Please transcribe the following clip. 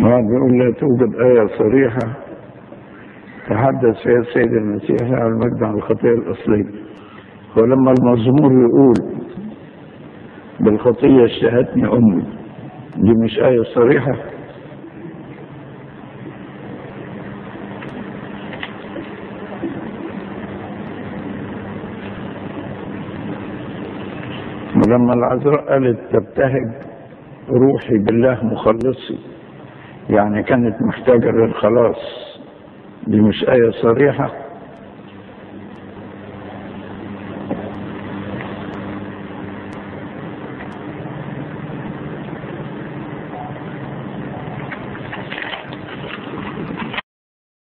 واحد بيقول لا توجد آية صريحة تحدث فيها السيد المسيح على المجد عن الخطية الأصلية ولما المزمور يقول بالخطية اشتهتني أمي دي مش آية صريحة ولما العذراء قالت تبتهج روحي بالله مخلصي يعني كانت محتاجة للخلاص دي مش آية صريحة